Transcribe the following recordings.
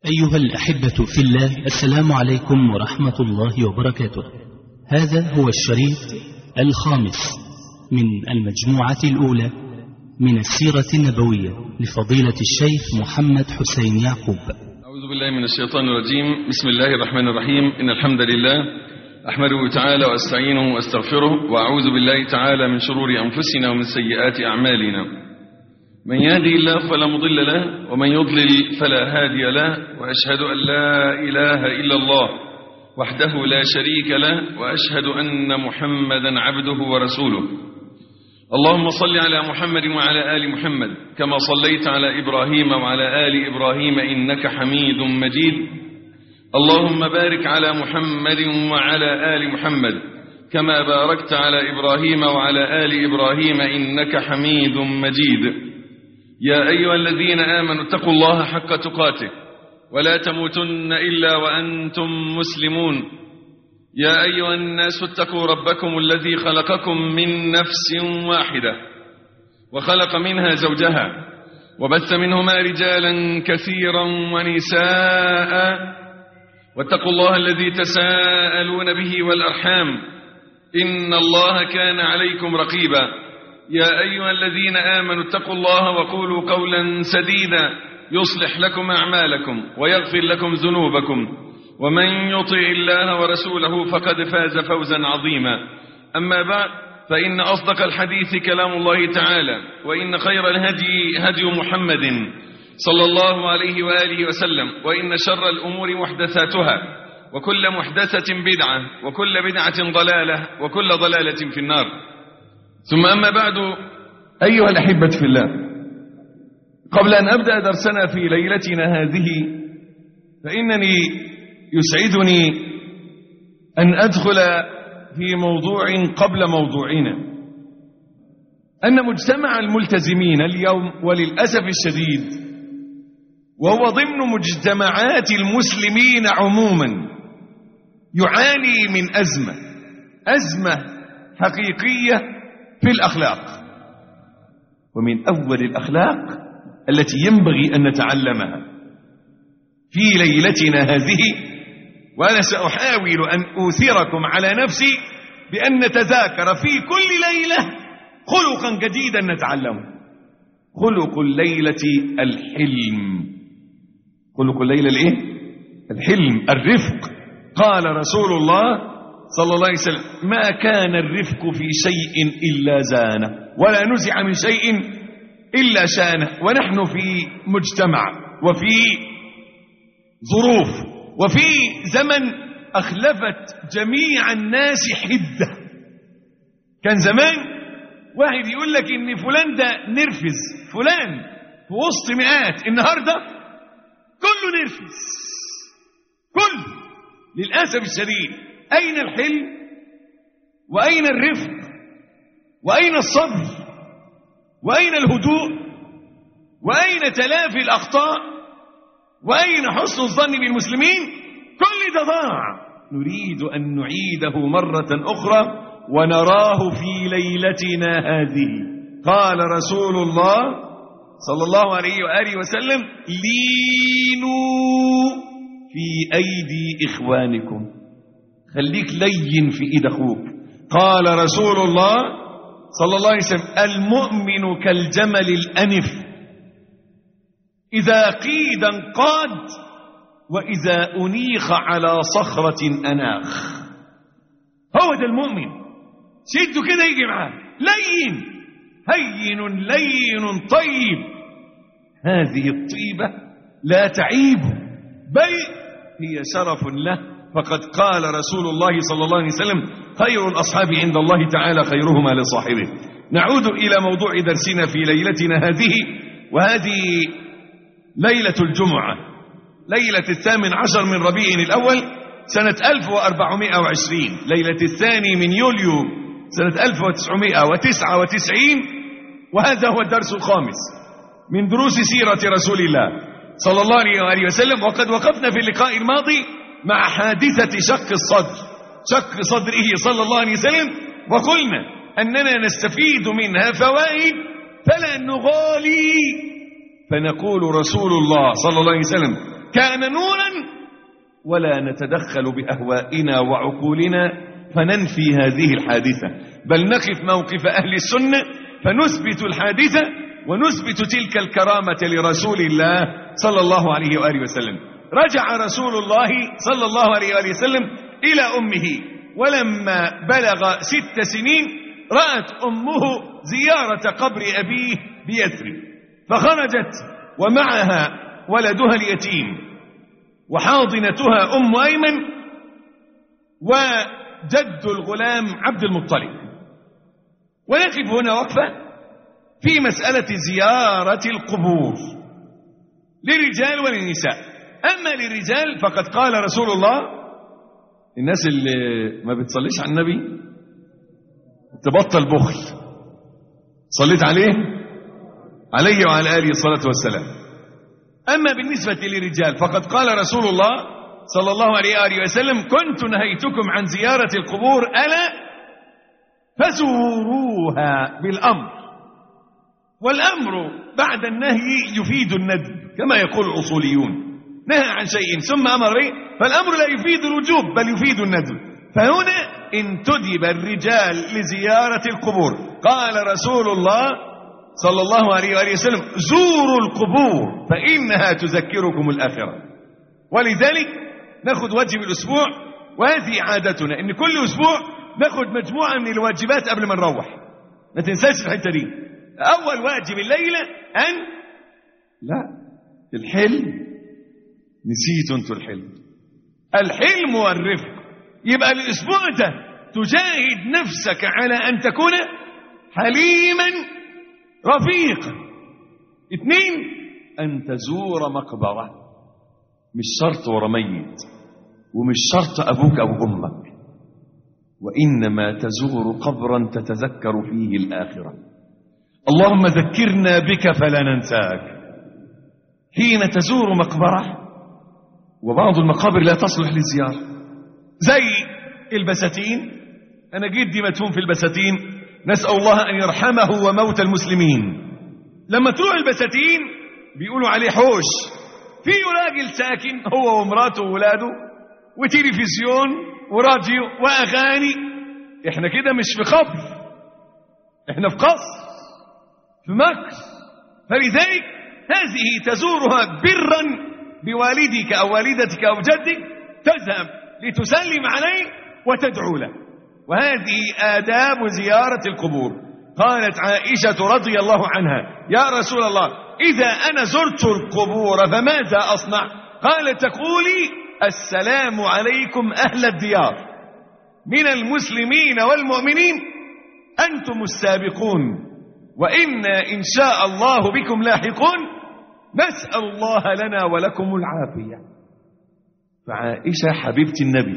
أيها الأحبة في الله السلام عليكم ورحمة الله وبركاته هذا هو الشريط الخامس من المجموعة الأولى من السيرة النبوية لفضيلة الشيخ محمد حسين يعقوب أعوذ بالله من الشيطان الرجيم بسم الله الرحمن الرحيم إن الحمد لله أحمده تعالى وأستعينه وأستغفره وأعوذ بالله تعالى من شرور أنفسنا ومن سيئات أعمالنا من يهدي الله فلا مضل له ومن يضلل فلا هادي له وأشهد أن لا إله إلا الله وحده لا شريك له وأشهد أن محمدا عبده ورسوله اللهم صل على محمد وعلى آل محمد كما صليت على إبراهيم وعلى آل إبراهيم إنك حميد مجيد اللهم بارك على محمد وعلى آل محمد كما باركت على إبراهيم وعلى آل إبراهيم إنك حميد مجيد يا أيها الذين آمنوا اتقوا الله حق تقاته ولا تموتن إلا وأنتم مسلمون يا أيها الناس اتقوا ربكم الذي خلقكم من نفس واحدة وخلق منها زوجها وبث منهما رجالا كثيرا ونساء واتقوا الله الذي تساءلون به والأرحام إن الله كان عليكم رقيبا يا أيها الذين آمنوا اتقوا الله وقولوا قولا سديدا يصلح لكم أعمالكم ويغفر لكم ذنوبكم ومن يطع الله ورسوله فقد فاز فوزا عظيما أما بعد فإن أصدق الحديث كلام الله تعالى وإن خير الهدي هدي محمد صلى الله عليه وآله وسلم وإن شر الأمور محدثاتها وكل محدثة بدعة وكل بدعة ضلالة وكل ضلالة في النار ثم أما بعد أيها الأحبة في الله قبل أن أبدأ درسنا في ليلتنا هذه فإنني يسعدني أن أدخل في موضوع قبل موضوعنا أن مجتمع الملتزمين اليوم وللأسف الشديد وهو ضمن مجتمعات المسلمين عموما يعاني من أزمة أزمة حقيقية في الأخلاق ومن أول الأخلاق التي ينبغي أن نتعلمها في ليلتنا هذه وأنا سأحاول أن أوثركم على نفسي بأن نتذاكر في كل ليلة خلقا جديدا نتعلمه خلق الليلة الحلم خلق الليلة الايه الحلم الرفق قال رسول الله صلى الله عليه وسلم ما كان الرفق في شيء إلا زانه ولا نزع من شيء إلا شانه ونحن في مجتمع وفي ظروف وفي زمن أخلفت جميع الناس حدة كان زمان واحد يقول لك إن فلان ده نرفز فلان في وسط مئات النهاردة كله نرفز كله للأسف الشديد أين الحلم وأين الرفق وأين الصبر وأين الهدوء وأين تلافي الأخطاء وأين حسن الظن بالمسلمين كل ده ضاع نريد أن نعيده مرة أخرى ونراه في ليلتنا هذه قال رسول الله صلى الله عليه وآله وسلم لينوا في أيدي إخوانكم خليك لين في ايد اخوك قال رسول الله صلى الله عليه وسلم المؤمن كالجمل الانف اذا قيد انقاد واذا انيخ على صخره اناخ هو ده المؤمن شده كده يجي معاه لين هين لين طيب هذه الطيبه لا تعيب بل هي شرف له فقد قال رسول الله صلى الله عليه وسلم خير الأصحاب عند الله تعالى خيرهما لصاحبه نعود إلى موضوع درسنا في ليلتنا هذه وهذه ليلة الجمعة ليلة الثامن عشر من ربيع الأول سنة 1420 ليلة الثاني من يوليو سنة 1999 وهذا هو الدرس الخامس من دروس سيرة رسول الله صلى الله عليه وسلم وقد وقفنا في اللقاء الماضي مع حادثة شق الصدر شق صدره صلى الله عليه وسلم وقلنا أننا نستفيد منها فوائد فلا نغالي فنقول رسول الله صلى الله عليه وسلم كان نورا ولا نتدخل بأهوائنا وعقولنا فننفي هذه الحادثة بل نقف موقف أهل السنة فنثبت الحادثة ونثبت تلك الكرامة لرسول الله صلى الله عليه وآله وسلم رجع رسول الله صلى الله عليه وآله وسلم إلى أمه ولما بلغ ست سنين رأت أمه زيارة قبر أبيه بيثرب فخرجت ومعها ولدها اليتيم وحاضنتها أم أيمن وجد الغلام عبد المطلب ونقف هنا وقفة في مسألة زيارة القبور للرجال وللنساء أما للرجال فقد قال رسول الله الناس اللي ما بتصليش على النبي تبطل بخل صليت عليه عليه وعلى آله الصلاة والسلام أما بالنسبة للرجال فقد قال رسول الله صلى الله عليه وآله وسلم كنت نهيتكم عن زيارة القبور ألا فزوروها بالأمر والأمر بعد النهي يفيد الندب كما يقول الأصوليون نهى عن شيء ثم أمر به فالأمر لا يفيد الوجوب بل يفيد الندب فهنا انتدب الرجال لزيارة القبور قال رسول الله صلى الله عليه وآله وسلم زوروا القبور فإنها تذكركم الآخرة ولذلك ناخذ واجب الأسبوع وهذه عادتنا إن كل أسبوع ناخذ مجموعة من الواجبات قبل ما نروح ما تنساش الحتة دي أول واجب الليلة أن لا الحلم نسيتوا انتوا الحلم الحلم والرفق يبقى الأسبوع ده تجاهد نفسك على أن تكون حليما رفيقا اثنين أن تزور مقبرة مش شرط ورا ميت ومش شرط أبوك أو أمك وإنما تزور قبرا تتذكر فيه الآخرة اللهم ذكرنا بك فلا ننساك حين تزور مقبرة وبعض المقابر لا تصلح للزيارة زي البساتين أنا جدي مدفون في البساتين نسأل الله أن يرحمه وموت المسلمين لما تروح البساتين بيقولوا عليه حوش في راجل ساكن هو ومراته وولاده وتلفزيون وراديو وأغاني احنا كده مش في قبر احنا في قصر في مكر فلذلك هذه تزورها برا بوالدك أو والدتك أو جدك تذهب لتسلم عليه وتدعو له وهذه آداب زيارة القبور قالت عائشة رضي الله عنها يا رسول الله إذا أنا زرت القبور فماذا أصنع قالت تقولي السلام عليكم أهل الديار من المسلمين والمؤمنين أنتم السابقون وإنا إن شاء الله بكم لاحقون نسأل الله لنا ولكم العافية فعائشة حبيبة النبي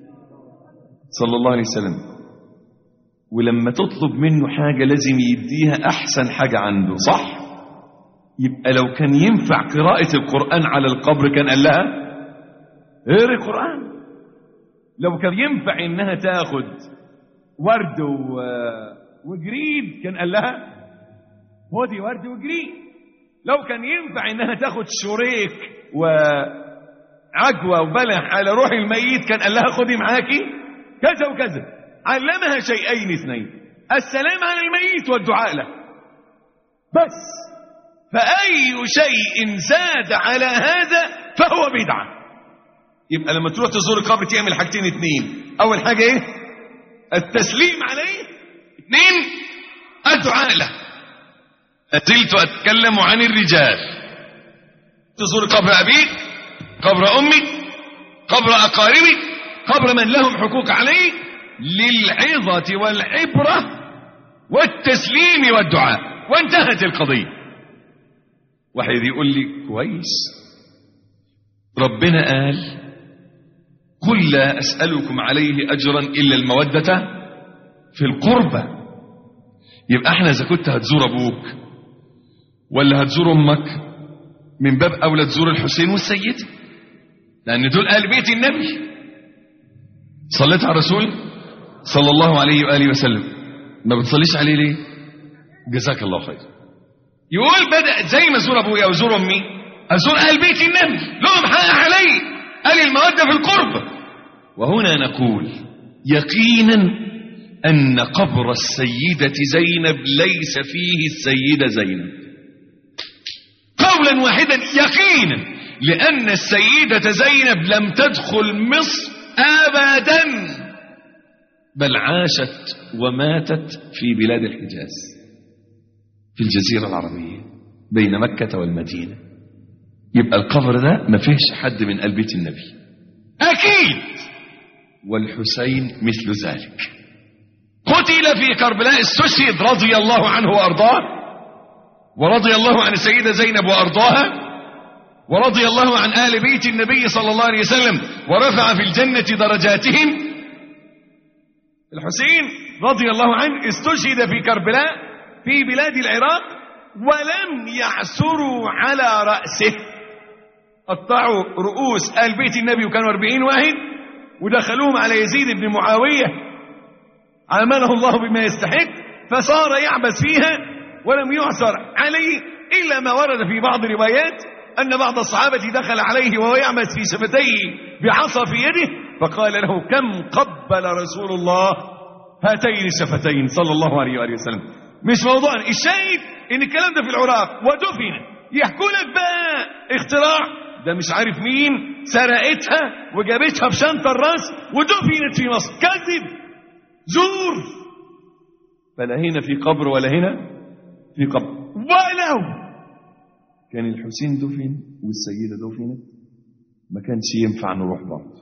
صلى الله عليه وسلم ولما تطلب منه حاجة لازم يديها أحسن حاجة عنده صح يبقى لو كان ينفع قراءة القرآن على القبر كان قال لها اقري القرآن لو كان ينفع إنها تاخد ورد و... وجريد كان قال لها خدي ورد وجريد لو كان ينفع إنها تاخد شريك وعجوة وبلح على روح الميت كان قال لها خدي معاكي كذا وكذا علمها شيئين اثنين السلام على الميت والدعاء له بس فأي شيء زاد على هذا فهو بدعة يبقى لما تروح تزور القبر تعمل حاجتين اثنين أول حاجة إيه التسليم عليه اثنين الدعاء له أزلت أتكلم عن الرجال تزور قبر أبيك قبر أمك قبر أقاربك قبر من لهم حقوق عليك للعظة والعبرة والتسليم والدعاء وانتهت القضية واحد يقول لي كويس ربنا قال قل لا أسألكم عليه أجرا إلا المودة في القربة يبقى احنا إذا كنت هتزور أبوك ولا هتزور أمك من باب أولى تزور الحسين والسيدة لأن دول أهل بيت النبي صليت على الرسول صلى الله عليه وآله وسلم ما بتصليش عليه ليه جزاك الله خير يقول بدأ زي ما زور أبويا وزور أمي أزور أهل بيت النبي لهم حق علي قال المودة في القربة وهنا نقول يقينا أن قبر السيدة زينب ليس فيه السيدة زينب قولا واحدا يقينا لأن السيدة زينب لم تدخل مصر أبدا بل عاشت وماتت في بلاد الحجاز في الجزيرة العربية بين مكة والمدينة يبقى القبر ده ما فيهش حد من آل بيت النبي أكيد والحسين مثل ذلك قتل في كربلاء استشهد رضي الله عنه وأرضاه ورضي الله عن السيدة زينب وأرضاها ورضي الله عن آل بيت النبي صلى الله عليه وسلم ورفع في الجنة درجاتهم الحسين رضي الله عنه استشهد في كربلاء في بلاد العراق ولم يعثروا على رأسه قطعوا رؤوس آل بيت النبي وكانوا أربعين واحد ودخلوهم على يزيد بن معاوية عامله الله بما يستحق فصار يعبث فيها ولم يعثر عليه إلا ما ورد في بعض الروايات أن بعض الصحابة دخل عليه وهو يعبث في شفتيه بعصا في يده فقال له كم قبل رسول الله هاتين الشفتين صلى الله عليه وآله وسلم مش موضوع الشاهد ان الكلام ده في العراق ودفن يحكوا لك بقى اختراع ده مش عارف مين سرقتها وجابتها في شنطة الراس ودفنت في مصر كذب زور فلا هنا في قبر ولا هنا في قبر ولو كان الحسين دفن والسيدة دفنت ما كانش ينفع نروح برضه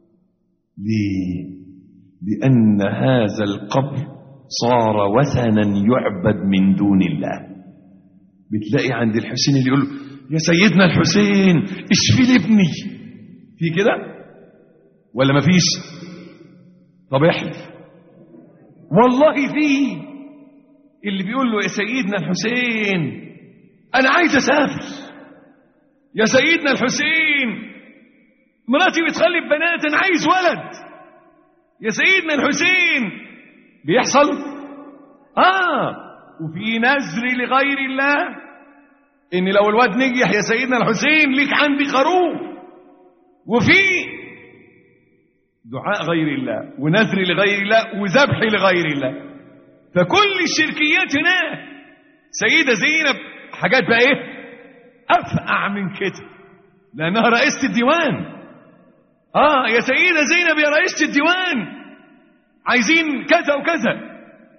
ليه لأن هذا القبر صار وثنا يعبد من دون الله بتلاقي عند الحسين اللي يقول له يا سيدنا الحسين اشفي لي ابني في كده ولا ما فيش طب احلف والله في اللي بيقول له يا سيدنا الحسين انا عايز اسافر يا سيدنا الحسين مراتي بتخلف بنات انا عايز ولد يا سيدنا الحسين بيحصل اه وفي نذر لغير الله ان لو الواد نجح يا سيدنا الحسين ليك عندي خروف وفي دعاء غير الله ونذر لغير الله وذبح لغير الله فكل الشركيات هناك سيدة زينب حاجات بقى ايه افقع من كده لانها رئيسة الديوان اه يا سيدة زينب يا رئيسة الديوان عايزين كذا وكذا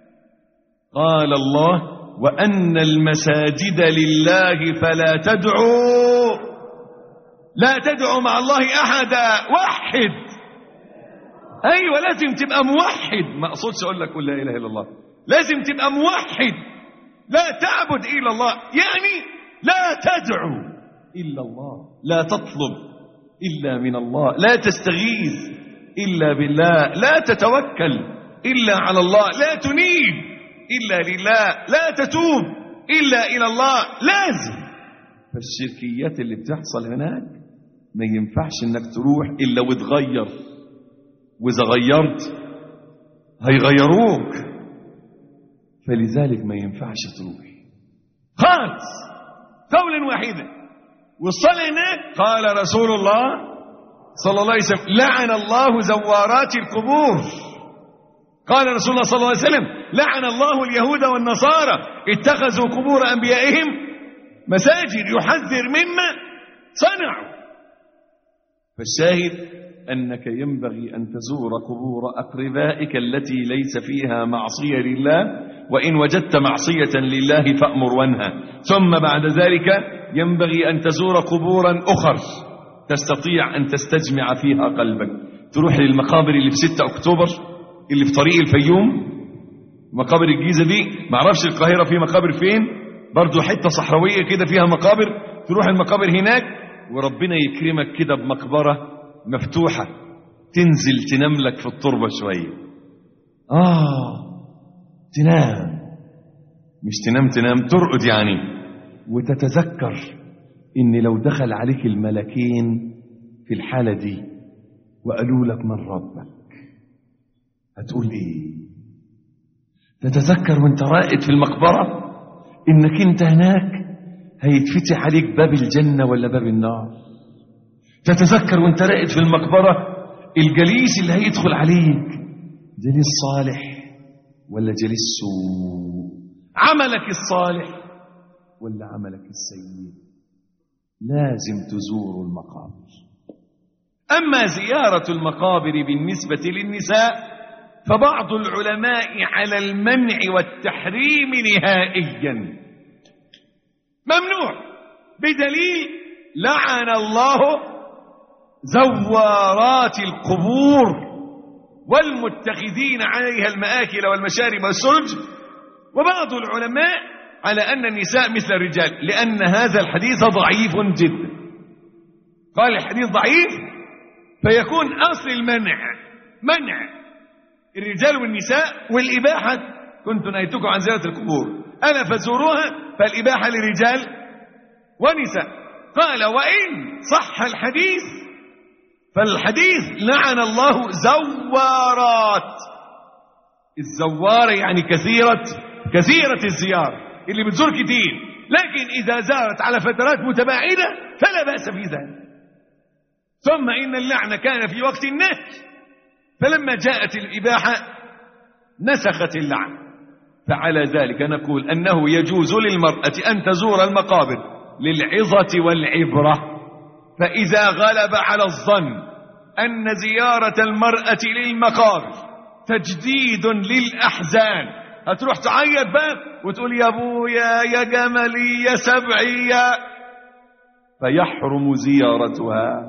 قال الله وأن المساجد لله فلا تدعوا لا تدعوا مع الله أحدا وحد أيوة لازم تبقى موحد ما أقصدش أقول لك قل لا إله إلا الله لازم تبقى موحد لا تعبد إلا الله يعني لا تدعو إلا الله لا تطلب إلا من الله لا تستغيث إلا بالله لا تتوكل إلا على الله لا تنيب إلا لله لا تتوب إلا إلى الله لازم فالشركيات اللي بتحصل هناك ما ينفعش انك تروح إلا وتغير وإذا غيرت هيغيروك فلذلك ما ينفعش تروح خالص قولا واحدا والصلاة هناك قال رسول الله صلى الله عليه وسلم لعن الله زوارات القبور قال رسول الله صلى الله عليه وسلم لعن الله اليهود والنصارى اتخذوا قبور أنبيائهم مساجد يحذر مما صنعوا فالشاهد أنك ينبغي أن تزور قبور أقربائك التي ليس فيها معصية لله وإن وجدت معصية لله فأمر وانهى ثم بعد ذلك ينبغي أن تزور قبورا أخر تستطيع أن تستجمع فيها قلبك تروح للمقابر اللي في 6 أكتوبر اللي في طريق الفيوم مقابر الجيزة دي معرفش القاهرة في مقابر فين برضو حتة صحراوية كده فيها مقابر تروح المقابر هناك وربنا يكرمك كده بمقبرة مفتوحة تنزل تنام لك في التربة شوية آه تنام مش تنام تنام ترقد يعني وتتذكر ان لو دخل عليك الملكين في الحالة دي وقالوا لك من ربك هتقول ايه تتذكر وانت راقد في المقبرة انك انت هناك هيتفتح عليك باب الجنة ولا باب النار تتذكر وانت راقد في المقبرة الجليس اللي هيدخل عليك جليس صالح ولا جليس سوء عملك الصالح ولا عملك السيء لازم تزور المقابر أما زيارة المقابر بالنسبة للنساء فبعض العلماء على المنع والتحريم نهائيا ممنوع بدليل لعن الله زوارات القبور والمتخذين عليها المآكل والمشارب والسرج وبعض العلماء على أن النساء مثل الرجال لأن هذا الحديث ضعيف جدا قال الحديث ضعيف فيكون أصل المنع منع الرجال والنساء والإباحة كنت نهيتكم عن زيارة القبور ألا فزوروها فالإباحة لرجال ونساء قال وإن صح الحديث فالحديث لعن الله زوارات الزوارة يعني كثيرة كثيرة الزيارة اللي بتزور كتير لكن إذا زارت على فترات متباعدة فلا بأس في ذلك ثم إن اللعنة كان في وقت النهي فلما جاءت الإباحة نسخت اللعنة فعلى ذلك نقول أنه يجوز للمرأة أن تزور المقابر للعظة والعبرة فإذا غلب على الظن أن زيارة المرأة للمقابر تجديد للأحزان هتروح تعيط بقى وتقول يا ابويا يا جملي يا سبعي يا فيحرم زيارتها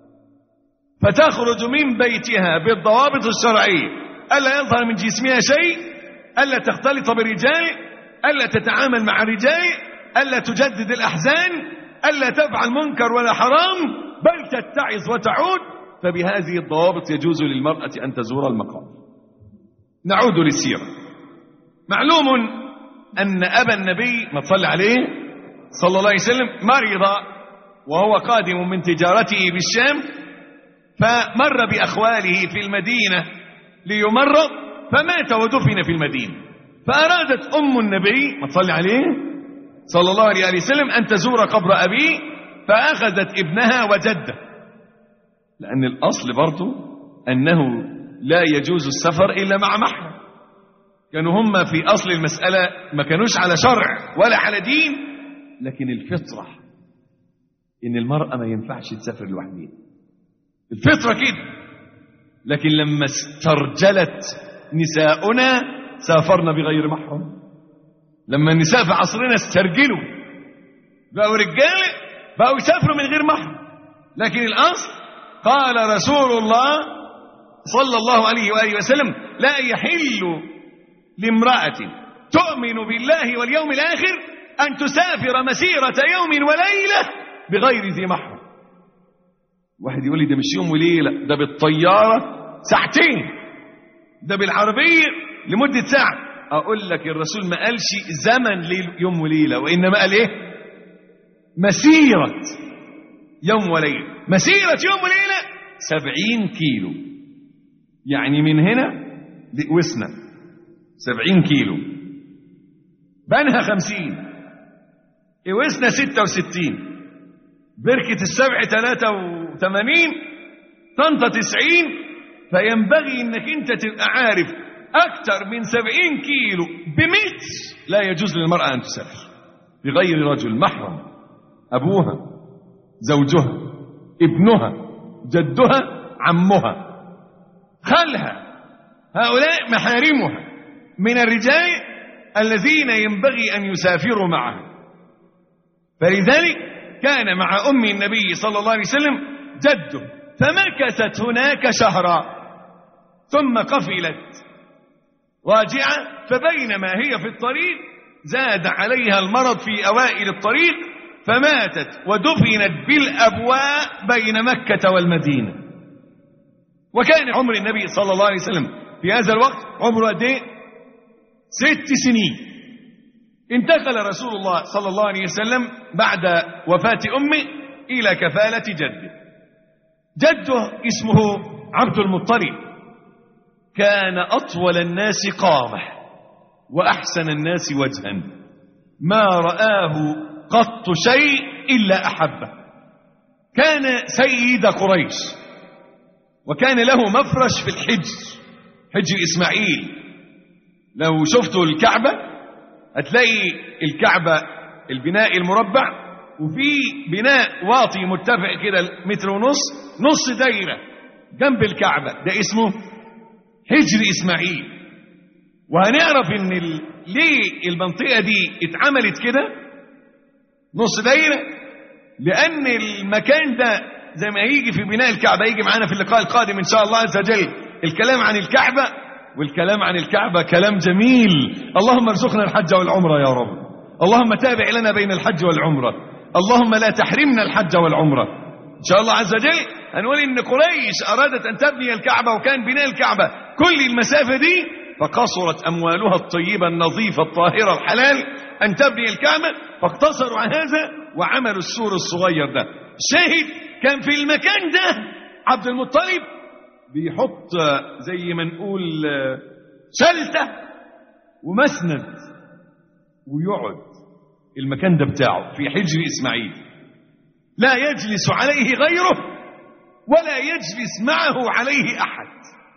فتخرج من بيتها بالضوابط الشرعية ألا يظهر من جسمها شيء ألا تختلط بالرجال ألا تتعامل مع الرجال ألا تجدد الأحزان ألا تفعل منكر ولا حرام بل تتعظ وتعود فبهذه الضوابط يجوز للمرأة أن تزور المقام نعود للسيرة معلوم أن أبا النبي ما تصلي عليه صلى الله عليه وسلم مرض وهو قادم من تجارته بالشام فمر بأخواله في المدينة ليمرض فمات ودفن في المدينة فأرادت أم النبي ما تصلي عليه صلى الله عليه وسلم أن تزور قبر أبيه فأخذت ابنها وجده لأن الأصل برضو أنه لا يجوز السفر إلا مع محرم كانوا هم في أصل المسألة ما كانوش على شرع ولا على دين لكن الفطرة إن المرأة ما ينفعش تسافر لوحدها الفطرة كده لكن لما استرجلت نساؤنا سافرنا بغير محرم لما النساء في عصرنا استرجلوا بقوا رجال بقوا يسافروا من غير محرم لكن الأصل قال رسول الله صلى الله عليه وآله وسلم لا يحل لامرأة تؤمن بالله واليوم الآخر أن تسافر مسيرة يوم وليلة بغير ذي محرم واحد يقول لي ده مش يوم وليلة ده بالطيارة ساعتين ده بالعربية لمدة ساعة أقول لك الرسول ما قالش زمن ليل يوم وليلة وإنما قال إيه مسيرة يوم وليلة مسيرة يوم وليلة سبعين كيلو يعني من هنا لوسنا سبعين كيلو بنها خمسين وسنا ستة وستين بركة السبع ثلاثة وثمانين طنطا تسعين فينبغي انك انت تبقى عارف اكثر من سبعين كيلو بمتر لا يجوز للمرأة ان تسافر بغير رجل محرم ابوها زوجها ابنها جدها عمها خالها هؤلاء محارمها من الرجال الذين ينبغي ان يسافروا معها فلذلك كان مع ام النبي صلى الله عليه وسلم جده فمكثت هناك شهرا ثم قفلت راجعه فبينما هي في الطريق زاد عليها المرض في اوائل الطريق فماتت ودفنت بالابواء بين مكه والمدينه وكان عمر النبي صلى الله عليه وسلم في هذا الوقت عمره قد ايه ست سنين انتقل رسول الله صلى الله عليه وسلم بعد وفاة أمه إلى كفالة جده جده اسمه عبد المطلب كان أطول الناس قامة وأحسن الناس وجها ما رآه قط شيء إلا أحبه كان سيد قريش وكان له مفرش في الحج حج إسماعيل لو شفتوا الكعبة هتلاقي الكعبة البناء المربع وفي بناء واطي مرتفع كده متر ونص نص دايرة جنب الكعبة ده اسمه حجر إسماعيل وهنعرف ان ال... ليه المنطقة دي اتعملت كده نص دايرة لأن المكان ده زي ما هيجي في بناء الكعبة يجي معانا في اللقاء القادم إن شاء الله عز وجل الكلام عن الكعبة والكلام عن الكعبة كلام جميل اللهم ارزقنا الحج والعمرة يا رب اللهم تابع لنا بين الحج والعمرة اللهم لا تحرمنا الحج والعمرة إن شاء الله عز وجل هنقول إن قريش أرادت أن تبني الكعبة وكان بناء الكعبة كل المسافة دي فقصرت أموالها الطيبة النظيفة الطاهرة الحلال أن تبني الكعبة فاقتصروا على هذا وعملوا السور الصغير ده شاهد كان في المكان ده عبد المطلب بيحط زي ما نقول شلتة ومسند ويقعد المكان ده بتاعه في حجر إسماعيل لا يجلس عليه غيره ولا يجلس معه عليه أحد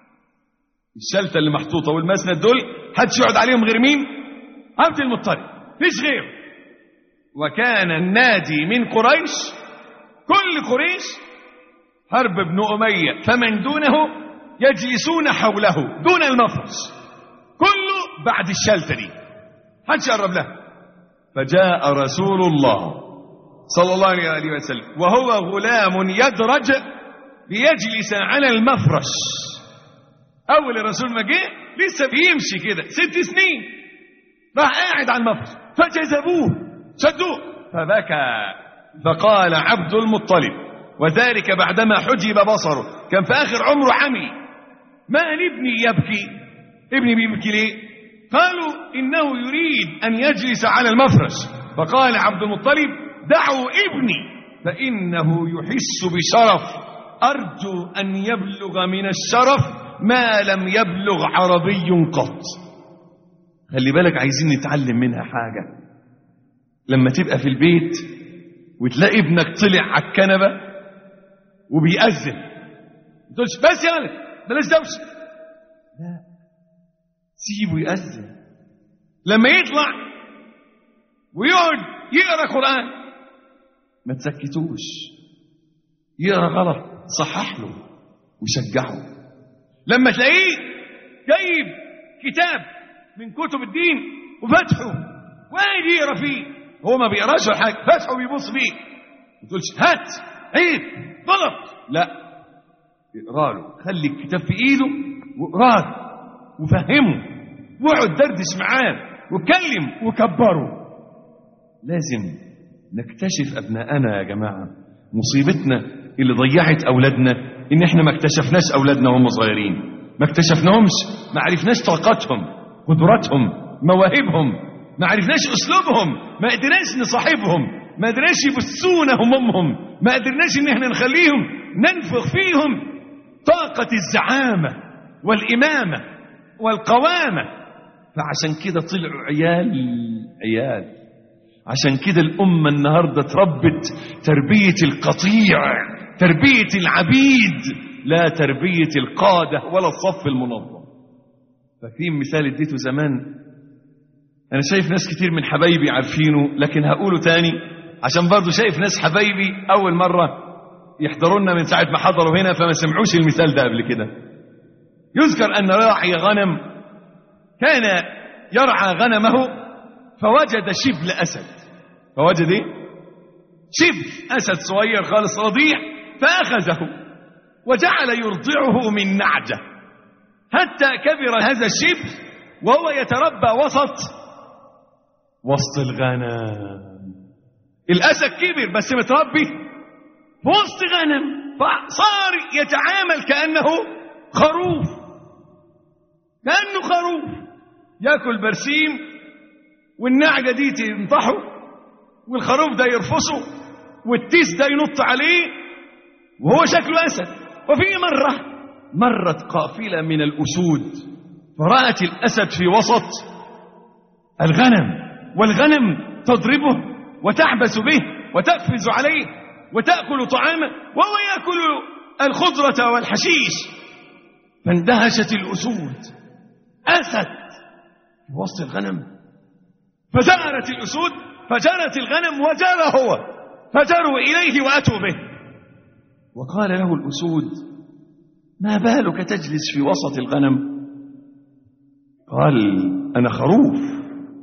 الشلتة اللي محطوطة والمسند دول حدش يقعد عليهم غير مين عبد المطلب فيش غيره وكان النادي من قريش كل قريش حرب بن أمية فمن دونه يجلسون حوله دون المفرش كله بعد الشلتة دي حدش يقرب له فجاء رسول الله صلى الله عليه وسلم وهو غلام يدرج ليجلس على المفرش أول الرسول ما جه لسه بيمشي كده ست سنين راح قاعد على المفرش فجذبوه شدوه فبكى فقال عبد المطلب وذلك بعدما حجب بصره كان في آخر عمره عمي ما ابني يبكي ابني بيبكي ليه قالوا إنه يريد أن يجلس على المفرش فقال عبد المطلب دعوا ابني فإنه يحس بشرف أرجو أن يبلغ من الشرف ما لم يبلغ عربي قط خلي بالك عايزين نتعلم منها حاجة لما تبقى في البيت وتلاقي ابنك طلع على الكنبة وبيأذن تقولش بس يا ولد بلاش دوشة لا سيبه يأذن لما يطلع ويقعد يقرا قرآن ما تسكتوش يقرا غلط صحح له وشجعه لما تلاقيه جايب كتاب من كتب الدين وفتحه وقاعد يقرا فيه هو ما بيقراش ولا حاجه فتحه وبيبص فيه ما تقولش هات عيب غلط لا اقرا له خلي الكتاب في ايده واقراه وفهمه واقعد دردش معاه وكلم وكبره لازم نكتشف ابناءنا يا جماعه مصيبتنا اللي ضيعت اولادنا ان احنا ما اكتشفناش اولادنا وهم صغيرين ما اكتشفناهمش ما عرفناش طاقتهم قدراتهم مواهبهم ما عرفناش اسلوبهم ما قدرناش نصاحبهم ما قدرناش يبصونا همومهم ما قدرناش ان احنا نخليهم ننفخ فيهم طاقة الزعامة والإمامة والقوامة فعشان كده طلعوا عيال عيال عشان كده الأمة النهاردة تربت تربية القطيع تربية العبيد لا تربية القادة ولا الصف المنظم فاكرين مثال اديته زمان أنا شايف ناس كتير من حبايبي عارفينه لكن هقوله تاني عشان برضو شايف ناس حبايبي أول مرة يحضرونا من ساعة ما حضروا هنا فما سمعوش المثال ده قبل كده يذكر أن راعي غنم كان يرعى غنمه فوجد شبل أسد فوجد ايه شبل أسد صغير خالص رضيع فأخذه وجعل يرضعه من نعجة حتى كبر هذا الشبل وهو يتربى وسط وسط الغنم الأسد كبر بس متربي في وسط غنم فصار يتعامل كأنه خروف كأنه خروف ياكل برسيم والنعجة دي تنطحه والخروف ده يرفصه والتيس ده ينط عليه وهو شكله أسد وفي مرة مرت قافلة من الأسود فرأت الأسد في وسط الغنم والغنم تضربه وتحبس به وتقفز عليه وتأكل طعامه وهو يأكل الخضرة والحشيش فاندهشت الأسود أسد في وسط الغنم فزارت الأسود فجرت الغنم وجار هو فجروا إليه وأتوا به وقال له الأسود ما بالك تجلس في وسط الغنم قال أنا خروف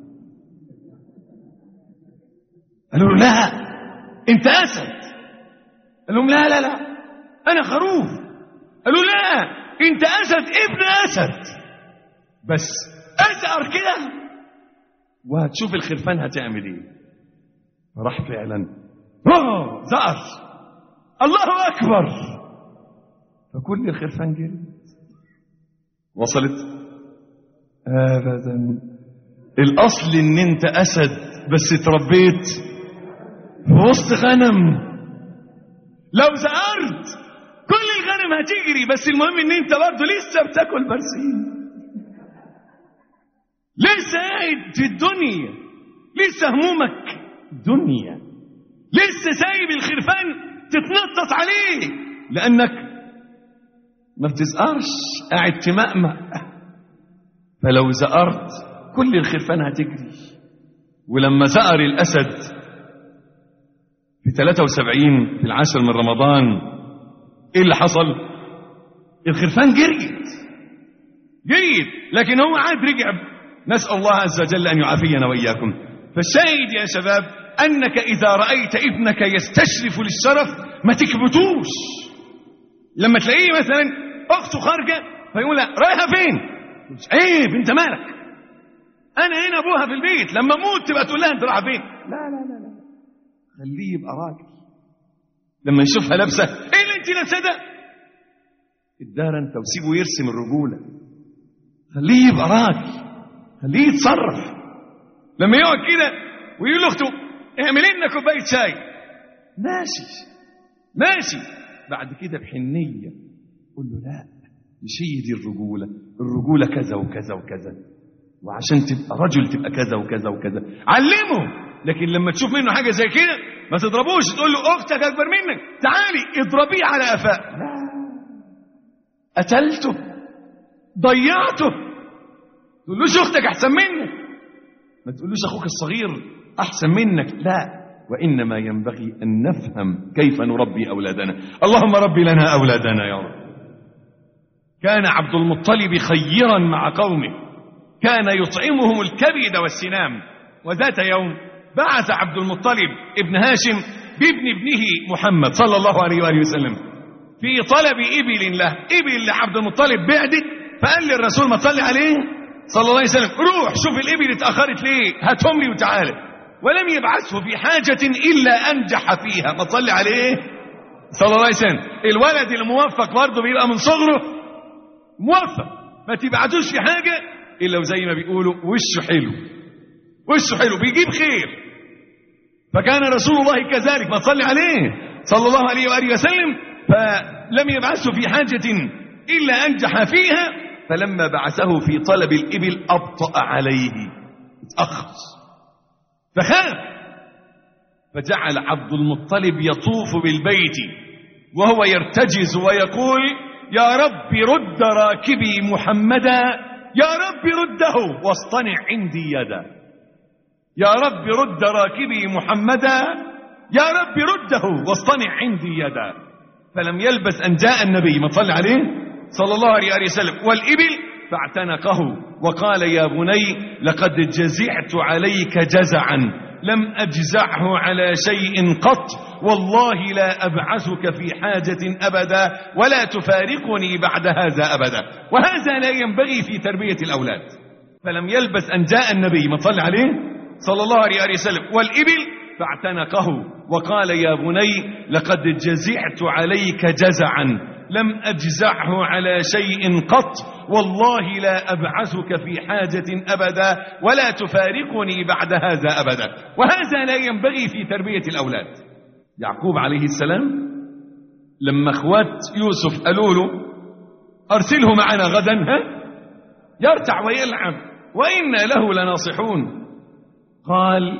قالوا له لا أنت أسد قال لهم لا لا لا أنا خروف قالوا لا أنت أسد ابن أسد بس أزأر كده وهتشوف الخرفان هتعمل ايه راح فعلا أوه زأر الله أكبر فكل الخرفان جريت وصلت أبدا الأصل إن أنت أسد بس اتربيت في وسط غنم لو زأرت كل الغنم هتجري بس المهم إن أنت برضه لسه بتاكل برسيم لسه قاعد في الدنيا لسه همومك دنيا لسه سايب الخرفان تتنطط عليه لأنك ما بتزقرش قاعد تمأمأ فلو زقرت كل الخرفان هتجري ولما زقر الأسد في 73 في العاشر من رمضان ايه اللي حصل الخرفان جريت جريت لكن هو عاد رجع نسأل الله عز وجل أن يعافينا وإياكم فالشاهد يا شباب أنك إذا رأيت ابنك يستشرف للشرف ما تكبتوش لما تلاقيه مثلا أخته خارجة فيقول لها رايحة فين مش عيب انت مالك أنا هنا أبوها في البيت لما أموت تبقى تقول لها أنت رايحة فين لا لا لا لا خليه يبقى راجل لما يشوفها لابسة إيه اللي أنت لابسة ده الدار أنت وسيبه يرسم الرجولة خليه يبقى راجل خليه يتصرف لما يقعد كده ويقول لاخته اعمل لنا كوبايه شاي ماشي ماشي بعد كده بحنيه قول له لا مش هي دي الرجوله الرجوله كذا وكذا وكذا وعشان تبقى رجل تبقى كذا وكذا وكذا علمه لكن لما تشوف منه حاجه زي كده ما تضربوش تقول له اختك اكبر منك تعالي اضربيه على قفاه لا قتلته ضيعته تقولوش اختك احسن منك ما تقولوش اخوك الصغير احسن منك لا وانما ينبغي ان نفهم كيف نربي اولادنا اللهم رب لنا اولادنا يا رب كان عبد المطلب خيرا مع قومه كان يطعمهم الكبد والسنام وذات يوم بعث عبد المطلب ابن هاشم بابن ابنه محمد صلى الله عليه واله وسلم في طلب ابل له ابل لعبد المطلب بعدت فقال للرسول ما تصلي عليه صلى الله عليه وسلم روح شوف الإبل اتأخرت ليه هاتهم لي وتعالى ولم يبعثه في حاجة إلا أنجح فيها ما تصلي عليه صلى الله عليه وسلم الولد الموفق برضه بيبقى من صغره موفق ما تبعتوش في حاجة إلا وزي ما بيقولوا وشه حلو وشه حلو بيجيب خير فكان رسول الله كذلك ما تصلي عليه صلى الله عليه وآله وسلم فلم يبعثه في حاجة إلا أنجح فيها فلما بعثه في طلب الإبل أبطأ عليه اتأخر فخاف فجعل عبد المطلب يطوف بالبيت وهو يرتجز ويقول يا رب رد راكبي محمدا يا رب رده واصطنع عندي يدا يا رب رد راكبي محمدا يا رب رده واصطنع عندي يدا فلم يلبث أن جاء النبي ما صلى عليه صلى الله عليه وسلم والإبل فاعتنقه وقال يا بني لقد جزعت عليك جزعا لم أجزعه على شيء قط والله لا أبعثك في حاجة أبدا ولا تفارقني بعد هذا أبدا وهذا لا ينبغي في تربية الأولاد فلم يلبث أن جاء النبي ما صلى عليه صلى الله عليه وسلم والإبل فاعتنقه وقال يا بني لقد جزعت عليك جزعا لم أجزعه على شيء قط والله لا أبعثك في حاجة أبدا ولا تفارقني بعد هذا أبدا وهذا لا ينبغي في تربية الأولاد يعقوب عليه السلام لما اخوات يوسف قالوا له أرسله معنا غدا ها يرتع ويلعب وإنا له لناصحون قال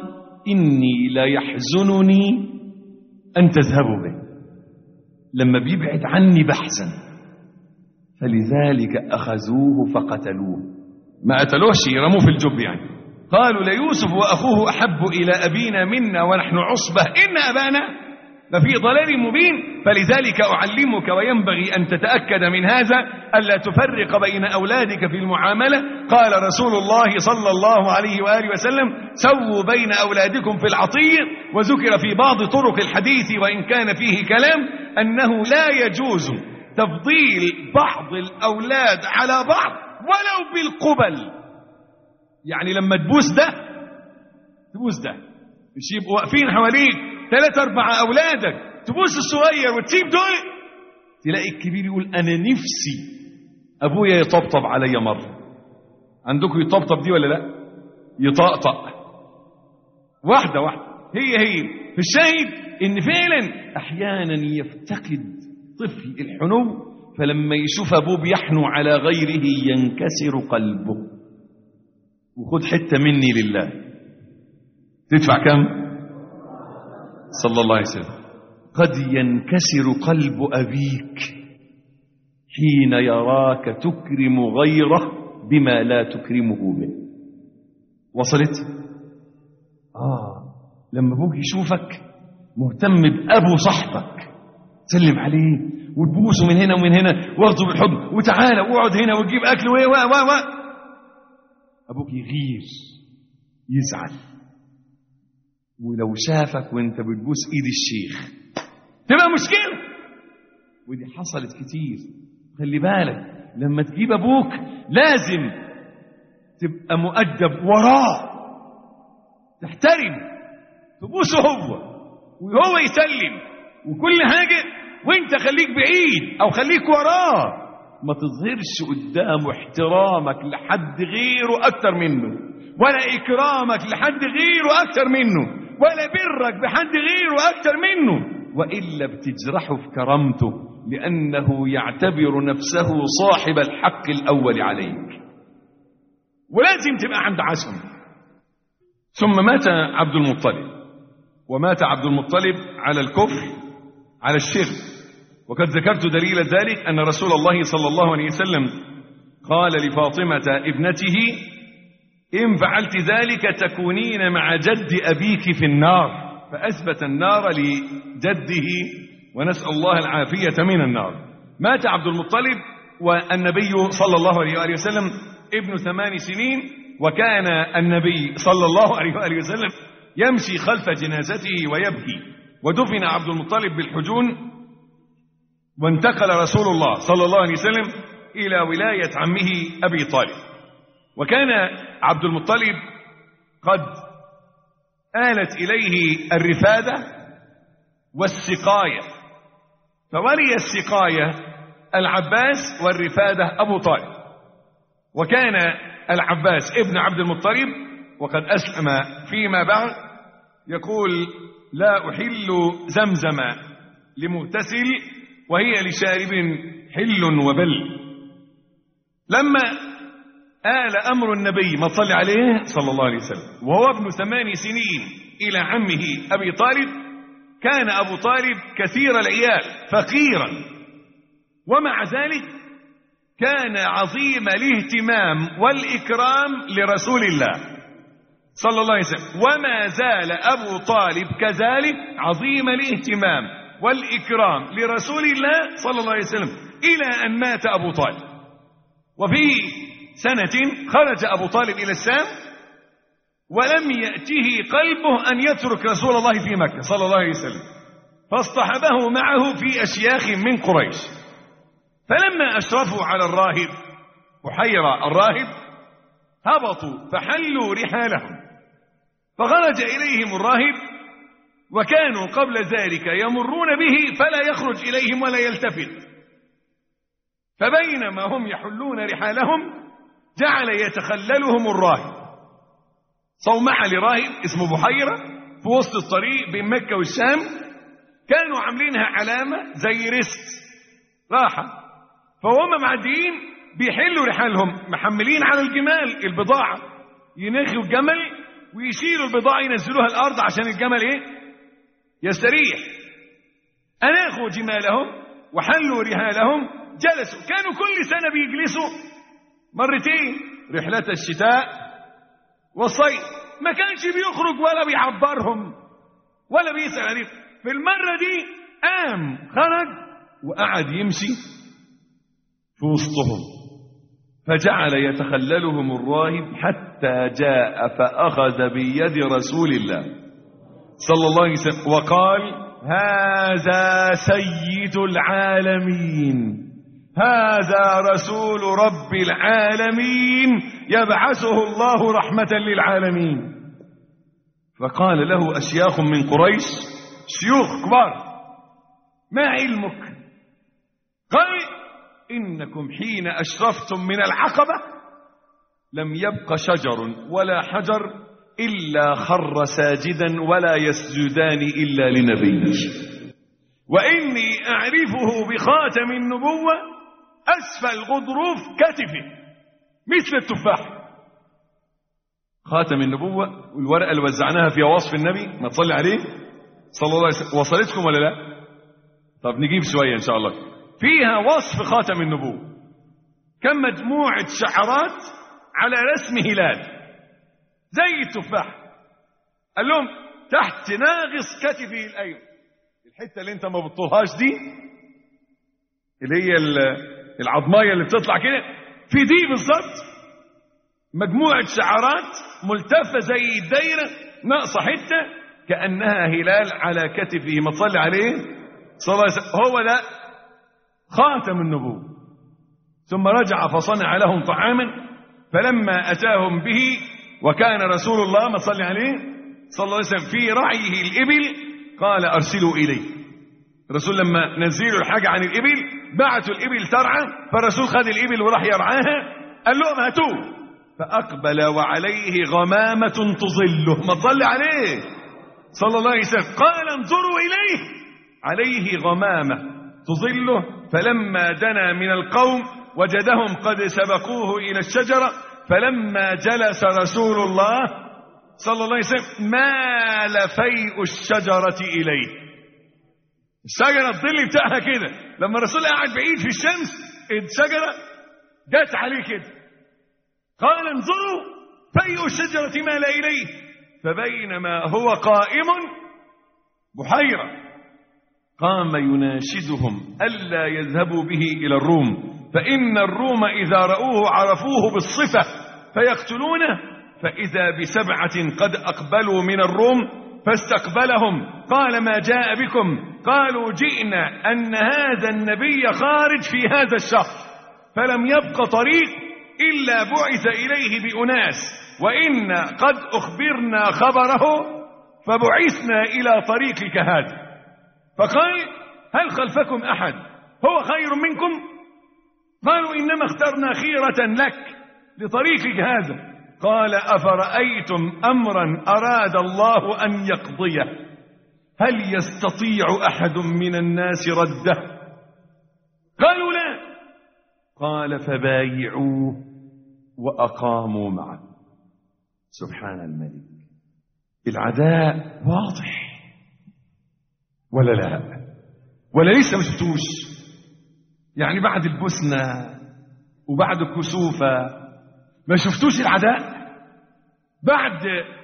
إني لا يحزنني أن تذهبوا به لما بيبعد عني بحزن فلذلك أخذوه فقتلوه ما قتلوهش رموه في الجب يعني قالوا ليوسف وأخوه أحب إلى أبينا منا ونحن عصبة إن أبانا لفي ضلال مبين فلذلك أعلمك وينبغي أن تتأكد من هذا ألا تفرق بين أولادك في المعاملة قال رسول الله صلى الله عليه وآله وسلم سووا بين أولادكم في العطية وذكر في بعض طرق الحديث وإن كان فيه كلام أنه لا يجوز تفضيل بعض الأولاد على بعض ولو بالقبل يعني لما تبوس ده تبوس ده مش يبقوا واقفين حواليك ثلاث أربع أولادك تبوس الصغير وتسيب دول تلاقي الكبير يقول أنا نفسي أبويا يطبطب عليا مرة عندكم يطبطب دي ولا لا يطقطق واحدة واحدة هي هي في الشاهد إن فعلا أحيانا يفتقد طفل الحنو فلما يشوف أبوه بيحنو على غيره ينكسر قلبه وخد حتة مني لله تدفع كم صلى الله عليه وسلم قد ينكسر قلب أبيك حين يراك تكرم غيره بما لا تكرمه به وصلت آه لما أبوك يشوفك مهتم بأبو صاحبك سلم عليه وتبوسه من هنا ومن هنا واخده بالحضن وتعالى واقعد هنا وتجيب أكل و و و أبوك يغير يزعل ولو شافك وانت بتبوس ايد الشيخ تبقى مشكلة ودي حصلت كتير خلي بالك لما تجيب ابوك لازم تبقى مؤدب وراه تحترم تبوسه هو وهو يسلم وكل حاجة وانت خليك بعيد او خليك وراه ما تظهرش قدامه احترامك لحد غيره اكتر منه ولا اكرامك لحد غيره اكتر منه ولا برك بحد غيره أكتر منه وإلا بتجرحه في كرامته لأنه يعتبر نفسه صاحب الحق الأول عليك ولازم تبقى عند عزم ثم مات عبد المطلب ومات عبد المطلب على الكفر على الشرك وقد ذكرت دليل ذلك أن رسول الله صلى الله عليه وسلم قال لفاطمة ابنته إن فعلت ذلك تكونين مع جد أبيك في النار فأثبت النار لجده ونسأل الله العافية من النار مات عبد المطلب والنبي صلى الله عليه وآله وسلم ابن ثمان سنين وكان النبي صلى الله عليه وآله وسلم يمشي خلف جنازته ويبكي ودفن عبد المطلب بالحجون وانتقل رسول الله صلى الله عليه وسلم إلى ولاية عمه أبي طالب وكان عبد المطلب قد آلت إليه الرفادة والسقاية فولي السقاية العباس والرفادة أبو طالب وكان العباس ابن عبد المطلب وقد أسلم فيما بعد يقول لا أحل زمزم لمغتسل وهي لشارب حل وبل لما آل أمر النبي ما صلى عليه صلى الله عليه وسلم وهو ابن ثمان سنين إلى عمه أبي طالب كان أبو طالب كثير العيال فقيرا ومع ذلك كان عظيم الاهتمام والإكرام لرسول الله صلى الله عليه وسلم وما زال أبو طالب كذلك عظيم الاهتمام والإكرام لرسول الله صلى الله عليه وسلم إلى أن مات أبو طالب وفي سنة خرج أبو طالب إلى السام ولم يأته قلبه أن يترك رسول الله في مكة صلى الله عليه وسلم فاصطحبه معه في أشياخ من قريش فلما أشرفوا على الراهب بحيرة الراهب هبطوا فحلوا رحالهم فخرج إليهم الراهب وكانوا قبل ذلك يمرون به فلا يخرج إليهم ولا يلتفت فبينما هم يحلون رحالهم جعل يتخللهم الراهب صومعة لراهب اسمه بحيرة في وسط الطريق بين مكة والشام كانوا عاملينها علامة زي ريست راحة فهم معديين بيحلوا رحالهم محملين على الجمال البضاعة ينخوا الجمل ويشيلوا البضاعة ينزلوها الأرض عشان الجمل إيه يستريح أناخوا جمالهم وحلوا رهالهم جلسوا كانوا كل سنة بيجلسوا مرتين رحلة الشتاء والصيف ما كانش بيخرج ولا بيعبرهم ولا بيسأل عليهم في المرة دي قام خرج وقعد يمشي في وسطهم فجعل يتخللهم الراهب حتى جاء فأخذ بيد رسول الله صلى الله عليه وسلم وقال هذا سيد العالمين هذا رسول رب العالمين يبعثه الله رحمة للعالمين فقال له أشياخ من قريش شيوخ كبار ما علمك قال إنكم حين أشرفتم من العقبة لم يبق شجر ولا حجر إلا خر ساجدا ولا يسجدان إلا لنبي وإني أعرفه بخاتم النبوة أسفل غضروف كتفه مثل التفاح خاتم النبوة والورقة اللي وزعناها فيها وصف النبي ما تصلي عليه صلى الله عليه وسلم وصلتكم ولا لا طب نجيب شوية إن شاء الله فيها وصف خاتم النبوة كم مجموعة شعرات على رسم هلال زي التفاح قال لهم تحت ناغص كتفه الايمن الحته اللي انت ما بتطولهاش دي اللي هي العظمايه اللي بتطلع كده في دي بالظبط مجموعه شعرات ملتفه زي الدايره ناقصه حته كانها هلال على كتفه ما تصلي عليه صلى الله عليه وسلم هو ده خاتم النبوه ثم رجع فصنع لهم طعاما فلما اتاهم به وكان رسول الله ما صلى عليه صلى الله عليه وسلم في رعيه الإبل قال أرسلوا إليه الرسول لما نزلوا الحاجة عن الإبل بعتوا الإبل ترعى فالرسول خد الإبل وراح يرعاها قال لهم هاتوه فأقبل وعليه غمامة تظله ما تصلي عليه صلى الله عليه وسلم قال انظروا إليه عليه غمامة تظله فلما دنا من القوم وجدهم قد سبقوه إلى الشجرة فلما جلس رسول الله صلى الله عليه وسلم مال فيء الشجرة إليه الشجرة الظل بتاعها كده لما الرسول قاعد بعيد في الشمس الشجرة جت عليه كده قال انظروا فيء الشجرة مال إليه فبينما هو قائم بحيرة قام يناشدهم ألا يذهبوا به إلى الروم فإن الروم إذا رأوه عرفوه بالصفة فيقتلونه فإذا بسبعة قد أقبلوا من الروم فاستقبلهم قال ما جاء بكم قالوا جئنا أن هذا النبي خارج في هذا الشهر فلم يبق طريق إلا بعث إليه بأناس وإن قد أخبرنا خبره فبعثنا إلى طريقك هذا فقال هل خلفكم أحد هو خير منكم قالوا إنما اخترنا خيرة لك لطريقك هذا قال أفرأيتم أمرا أراد الله أن يقضيه هل يستطيع أحد من الناس رده قالوا لا قال فبايعوه وأقاموا معه سبحان الملك العداء واضح ولا لا ولا لسه ما شفتوش يعني بعد البوسنة وبعد الكسوفة ما شفتوش العداء بعد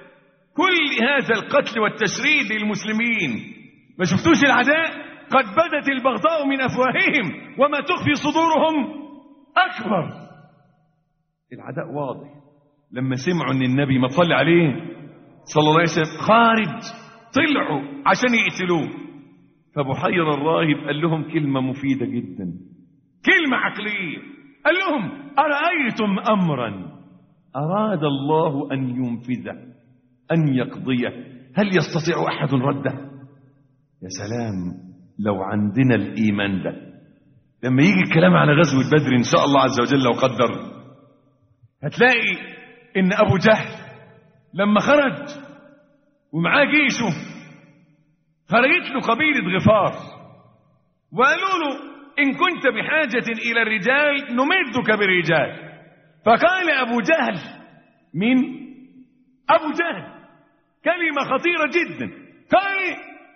كل هذا القتل والتشريد للمسلمين ما شفتوش العداء قد بدت البغضاء من أفواههم وما تخفي صدورهم أكبر العداء واضح لما سمعوا ان النبي ما تصلي عليه صلى الله عليه وسلم خارج طلعوا عشان يقتلوه فبحير الراهب قال لهم كلمة مفيدة جدا كلمة عقلية قال لهم أرأيتم أمرا أراد الله أن ينفذه أن يقضيه هل يستطيع أحد رده يا سلام لو عندنا الإيمان ده لما يجي الكلام على غزوة بدر إن شاء الله عز وجل لو قدر هتلاقي إن أبو جهل لما خرج ومعاه جيشه خرجت له قبيلة غفار وقالوا له إن كنت بحاجة إلى الرجال نمدك برجال فقال أبو جهل من أبو جهل كلمة خطيرة جدا قال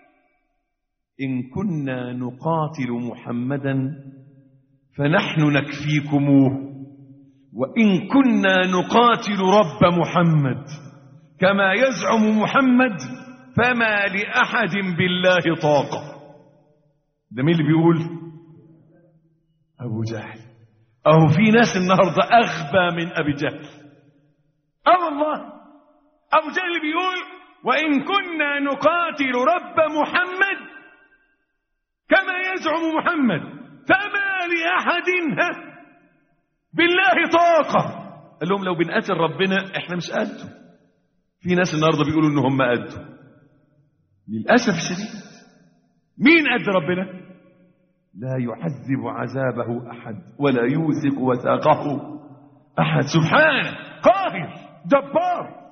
إن كنا نقاتل محمدا فنحن نكفيكموه وإن كنا نقاتل رب محمد كما يزعم محمد فما لأحد بالله طاقة ده مين اللي بيقول أبو جهل أهو في ناس النهاردة أغبى من أبي جهل أه والله أبو جهل بيقول وإن كنا نقاتل رب محمد كما يزعم محمد فما لأحد ها بالله طاقة قال لهم لو بنقاتل ربنا احنا مش قده في ناس النهارده بيقولوا ان هم قده للاسف الشديد مين قد ربنا لا يعذب عذابه احد ولا يوثق وثاقه احد سبحانه قاهر جبار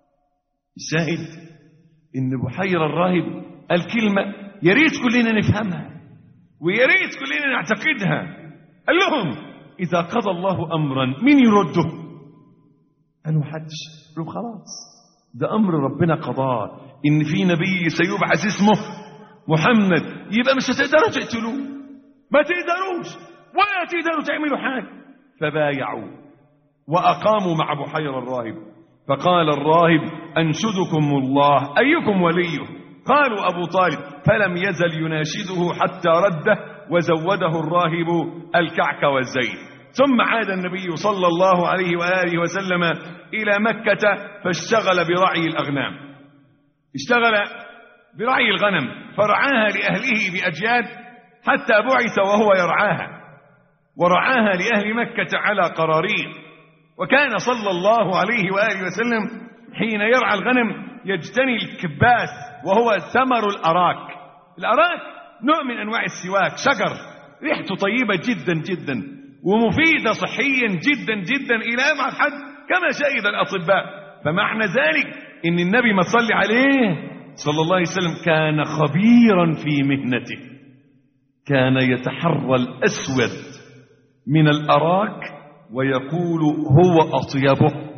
الشاهد ان بحير الراهب قال كلمه يا ريت كلنا نفهمها ويا ريت كلنا نعتقدها قال لهم اذا قضى الله امرا مين يرده قالوا محدش قالوا خلاص ده امر ربنا قضاه ان في نبي سيبعث اسمه محمد يبقى مش هتقدروا تقتلوه ما تقدروش ولا تقدروا تعملوا حاجه فبايعوا واقاموا مع بحير الراهب فقال الراهب انشدكم الله ايكم وليه قالوا ابو طالب فلم يزل يناشده حتى رده وزوده الراهب الكعك والزيت ثم عاد النبي صلى الله عليه واله وسلم الى مكه فاشتغل برعي الاغنام اشتغل برعي الغنم فرعاها لاهله باجياد حتى بعث وهو يرعاها ورعاها لاهل مكه على قرارير وكان صلى الله عليه واله وسلم حين يرعى الغنم يجتني الكباس وهو ثمر الاراك الاراك نوع من انواع السواك شجر ريحته طيبه جدا جدا ومفيده صحيا جدا جدا الى ابعد حد كما شهد الاطباء فمعنى ذلك ان النبي ما صلي عليه صلى الله عليه وسلم كان خبيرا في مهنته كان يتحرى الاسود من الاراك ويقول هو اطيبه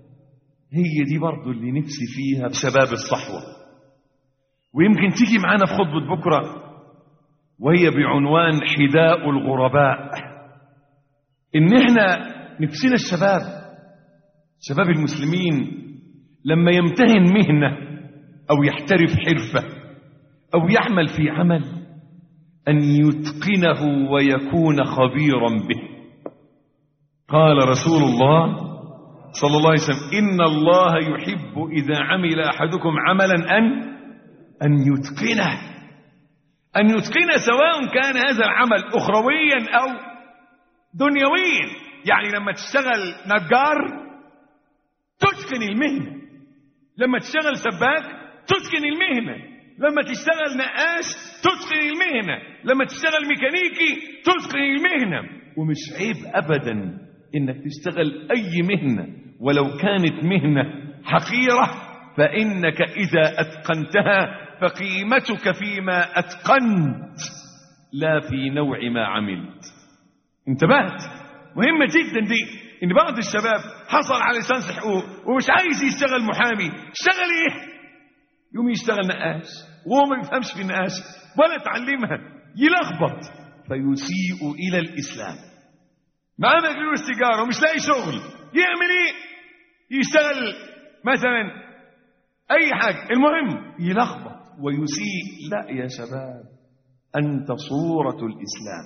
هي دي برضو اللي نفسي فيها بشباب الصحوه ويمكن تيجي معانا في خطبه بكره وهي بعنوان حذاء الغرباء ان احنا نفسنا الشباب شباب المسلمين لما يمتهن مهنه او يحترف حرفه او يعمل في عمل ان يتقنه ويكون خبيرا به قال رسول الله صلى الله عليه وسلم ان الله يحب اذا عمل احدكم عملا ان ان يتقنه ان يتقنه سواء كان هذا العمل اخرويا او دنيويا يعني لما تشتغل نجار تتقن المهنه لما تشتغل سباك تتقن المهنه لما تشتغل نقاش تتقن المهنه لما تشتغل ميكانيكي تتقن المهنه ومش عيب ابدا انك تشتغل اي مهنه ولو كانت مهنه حقيره فانك اذا اتقنتها فقيمتك فيما اتقنت لا في نوع ما عملت انتبهت مهمه جدا دي ان بعض الشباب حصل على لسانس حقوق ومش عايز يشتغل محامي اشتغل ايه يوم يشتغل نقاش وهو ما بيفهمش في النقاش ولا اتعلمها يلخبط فيسيء الى الاسلام معاه مجنون السيجاره ومش لاقي شغل يعمل ايه يشتغل مثلا اي حاجه المهم يلخبط ويسيء لا يا شباب انت صوره الاسلام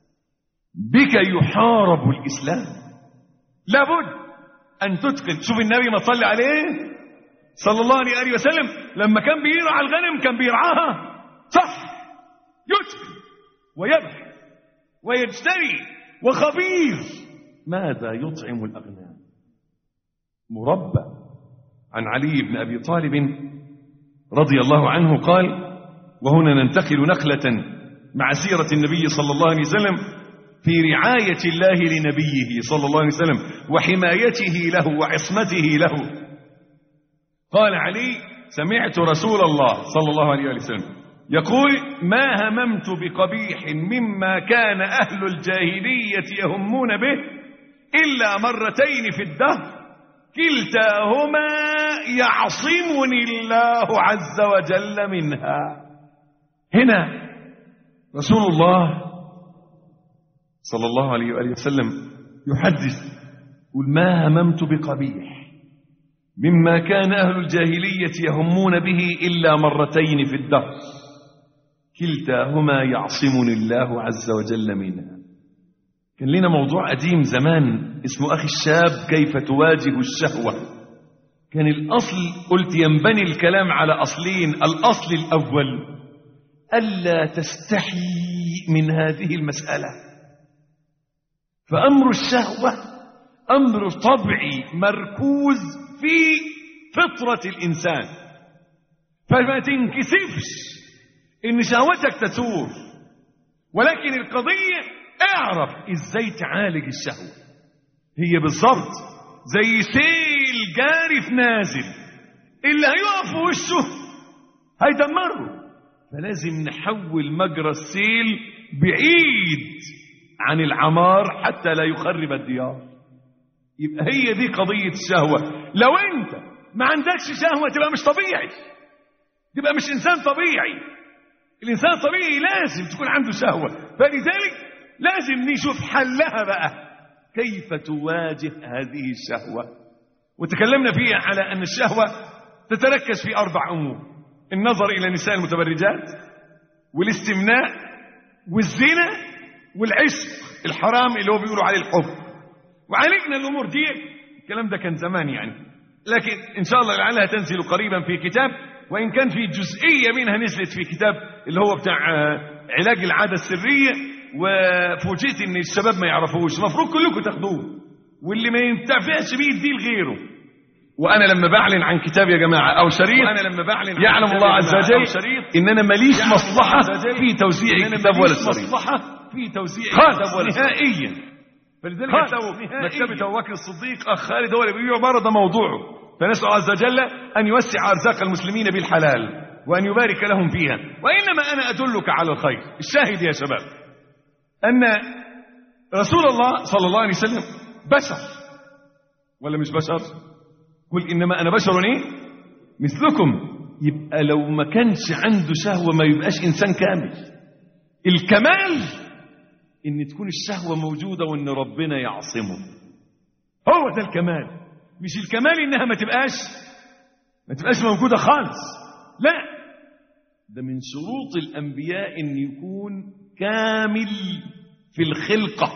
بك يحارب الاسلام لابد ان تتقن شوف النبي ما صلي عليه صلى الله عليه وسلم لما كان بيرعى الغنم كان بيرعاها صح يتقن ويبحث ويجتري وخبير ماذا يطعم الاغنام مربى عن علي بن ابي طالب رضي الله عنه قال وهنا ننتقل نقله مع سيره النبي صلى الله عليه وسلم في رعايه الله لنبيه صلى الله عليه وسلم وحمايته له وعصمته له قال علي سمعت رسول الله صلى الله عليه وسلم يقول ما هممت بقبيح مما كان أهل الجاهلية يهمون به إلا مرتين في الدهر كلتاهما يعصمني الله عز وجل منها هنا رسول الله صلى الله عليه وآله وسلم يحدث يقول ما هممت بقبيح مما كان أهل الجاهلية يهمون به إلا مرتين في الدهر كلتاهما يعصمني الله عز وجل منها كان لنا موضوع قديم زمان اسمه أخي الشاب كيف تواجه الشهوة كان الأصل قلت ينبني الكلام على أصلين الأصل الأول ألا تستحي من هذه المسألة فأمر الشهوة أمر طبعي مركوز في فطرة الإنسان فما تنكسفش إن شهوتك تثور ولكن القضية اعرف إزاي تعالج الشهوة هي بالظبط زي سيل جاري في نازل اللي هيقف في وشه هيدمره فلازم نحول مجرى السيل بعيد عن العمار حتى لا يخرب الديار يبقى هي دي قضية الشهوة لو انت ما عندكش شهوة تبقى مش طبيعي تبقى مش انسان طبيعي الانسان الطبيعي لازم تكون عنده شهوة فلذلك لازم نشوف حلها بقى كيف تواجه هذه الشهوة وتكلمنا فيها على أن الشهوة تتركز في أربع أمور النظر إلى النساء المتبرجات والاستمناء والزنا والعشق الحرام اللي هو بيقولوا عليه الحب وعالجنا الأمور دي الكلام ده كان زمان يعني لكن إن شاء الله لعلها تنزل قريبا في كتاب وإن كان في جزئية منها نزلت في كتاب اللي هو بتاع علاج العادة السرية وفوجئت ان الشباب ما يعرفوش المفروض كلكم تاخدوه واللي ما ينتفعش بيه يديه لغيره وانا لما بعلن عن كتاب يا جماعه او شريط وأنا لما بعلن عن يعلم كتاب الله يا عز جماعة وجل أو شريط ان انا ماليش يعلم الله مصلحه عز وجل في توزيع إن أنا الكتاب ماليش ولا الشريط مصلحة في توزيع خالص الكتاب ولا الشريط. نهائيا فلذلك خالص يكتبوا نهائياً. مكتبة أبو بكر الصديق أخ خالد هو اللي بيبيع بره ده موضوعه فنسأل الله عز وجل أن يوسع أرزاق المسلمين بالحلال وأن يبارك لهم فيها وإنما أنا أدلك على الخير الشاهد يا شباب أن رسول الله صلى الله عليه وسلم بشر ولا مش بشر قل إنما أنا بشر إيه مثلكم يبقى لو ما كانش عنده شهوة ما يبقاش إنسان كامل الكمال إن تكون الشهوة موجودة وإن ربنا يعصمه هو ده الكمال مش الكمال إنها ما تبقاش ما تبقاش موجودة خالص لا ده من شروط الأنبياء إن يكون كامل في الخلقة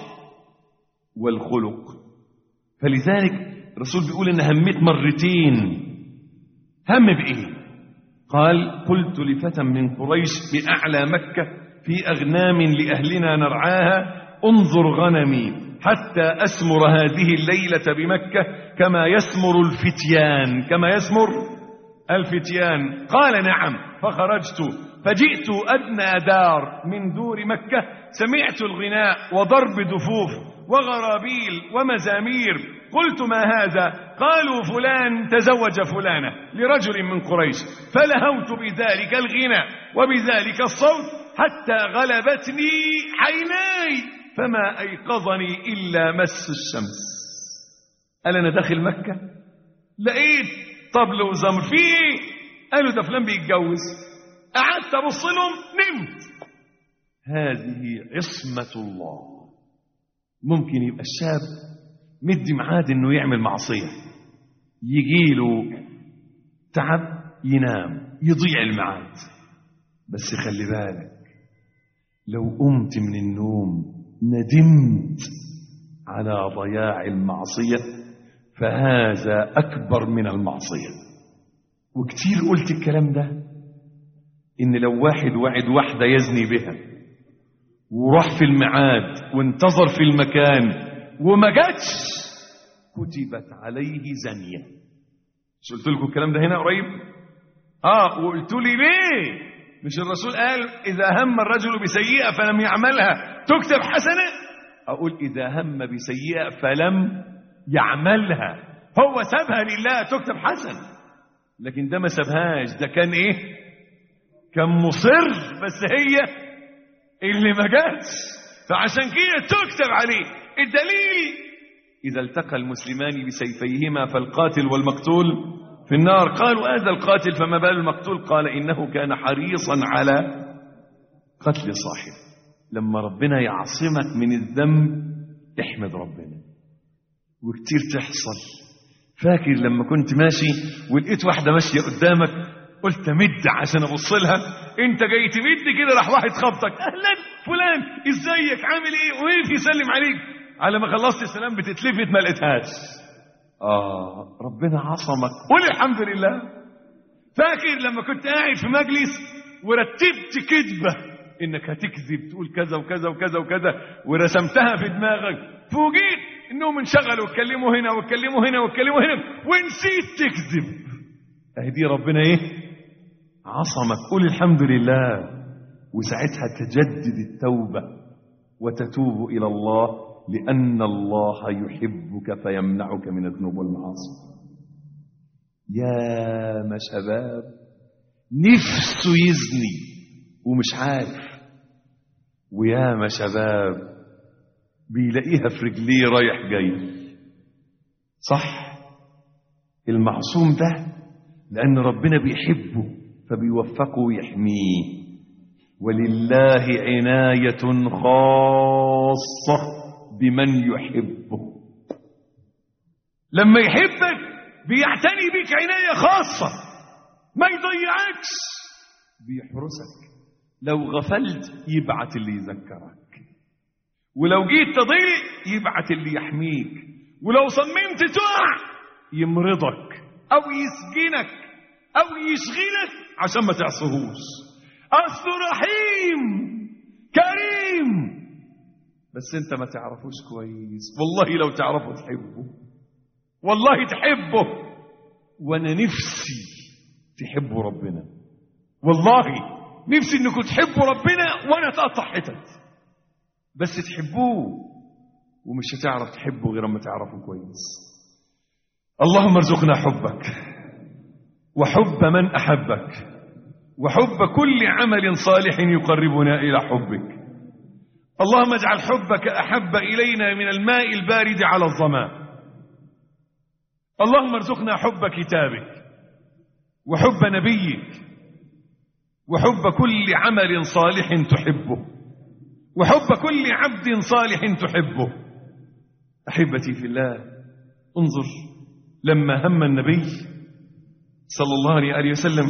والخلق فلذلك الرسول بيقول إن هميت مرتين هم بإيه قال قلت لفتى من قريش بأعلى مكة في أغنام لأهلنا نرعاها انظر غنمي حتى أسمر هذه الليلة بمكة كما يسمر الفتيان كما يسمر الفتيان قال نعم فخرجت فجئت أدنى دار من دور مكة سمعت الغناء وضرب دفوف وغرابيل ومزامير قلت ما هذا قالوا فلان تزوج فلانة لرجل من قريش فلهوت بذلك الغنى وبذلك الصوت حتى غلبتني عيناي فما أيقظني إلا مس الشمس قال أنا داخل مكة لقيت طبل وزمر في ايه قالوا ده فلان بيتجوز قعدت ابص لهم نمت هذه عصمة الله ممكن يبقى الشاب مدي ميعاد انه يعمل معصية يجي له تعب ينام يضيع الميعاد بس خلي بالك لو قمت من النوم ندمت على ضياع المعصية فهذا أكبر من المعصية وكتير قلت الكلام ده إن لو واحد وعد واحدة يزني بها وراح في الميعاد وانتظر في المكان وما جاتش كتبت عليه زانية مش قلت لكم الكلام ده هنا قريب اه وقلت لي ليه مش الرسول قال إذا هم الرجل بسيئة فلم يعملها تكتب حسنة أقول إذا هم بسيئة فلم يعملها هو سابها لله تكتب حسن لكن ده ما سابهاش ده كان ايه كان مصر بس هي اللي ما جاتش فعشان كده تكتب عليه الدليل إذا التقى المسلمان بسيفيهما فالقاتل والمقتول في النار قالوا هذا القاتل فما بال المقتول قال إنه كان حريصا على قتل صاحبه لما ربنا يعصمك من الذنب احمد ربنا وكتير تحصل فاكر لما كنت ماشي ولقيت واحدة ماشية قدامك قلت مد عشان ابص لها انت جاي تمد كده راح واحد خبطك اهلا فلان ازيك عامل ايه وقف يسلم عليك على ما خلصت السلام بتتلفت ما لقيتهاش اه ربنا عصمك قول الحمد لله فاكر لما كنت قاعد في مجلس ورتبت كذبه انك هتكذب تقول كذا وكذا وكذا وكذا ورسمتها في دماغك فوجئت انهم انشغلوا واتكلموا هنا واتكلموا هنا واتكلموا هنا ونسيت تكذب اهي دي ربنا ايه عصمك قول الحمد لله وساعتها تجدد التوبة وتتوب إلى الله لأن الله يحبك فيمنعك من الذنوب والمعاصي يا ما شباب نفسه يزني ومش عارف ويا ما شباب بيلاقيها في رجليه رايح جاي صح المعصوم ده لأن ربنا بيحبه فبيوفقه ويحميه ولله عناية خاصة بمن يحبه لما يحبك بيعتني بك عناية خاصة ما يضيعكش بيحرسك لو غفلت يبعت اللي يذكرك ولو جيت تضيع يبعت اللي يحميك ولو صممت تقع يمرضك او يسجنك او يشغلك عشان ما تعصهوش اصله رحيم كريم بس انت ما تعرفوش كويس والله لو تعرفه تحبه والله تحبه وانا نفسي تحبوا ربنا والله نفسي انكم تحبوا ربنا وانا تقطع حتت بس تحبوه ومش هتعرف تحبه غير اما تعرفه كويس اللهم ارزقنا حبك وحب من احبك وحب كل عمل صالح يقربنا الى حبك اللهم اجعل حبك احب الينا من الماء البارد على الظما اللهم ارزقنا حب كتابك وحب نبيك وحب كل عمل صالح تحبه وحب كل عبد صالح تحبه احبتي في الله انظر لما هم النبي صلى الله عليه وسلم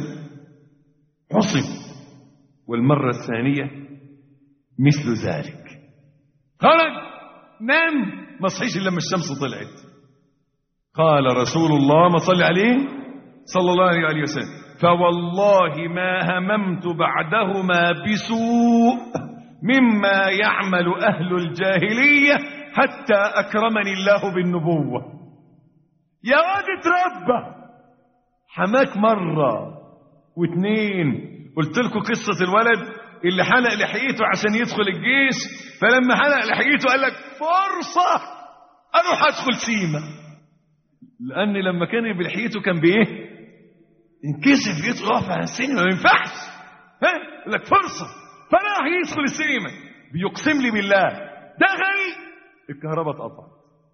عصم والمرة الثانية مثل ذلك خرج نام ما صحيش إلا لما الشمس طلعت قال رسول الله ما صلي عليه صلى الله عليه وسلم فوالله ما هممت بعدهما بسوء مما يعمل أهل الجاهلية حتى أكرمني الله بالنبوة يا واد اتربى حماك مرة واثنين قلت لكم قصة الولد اللي حلق لحيته عشان يدخل الجيش فلما حلق لحيته قال لك فرصة أروح أدخل سيما لأن لما كان بلحيته كان بإيه؟ ينكسف يدخل على السينما ما ينفعش ها؟ قال لك فرصة فراح يدخل السينما بيقسم لي بالله دخل الكهرباء اتقطعت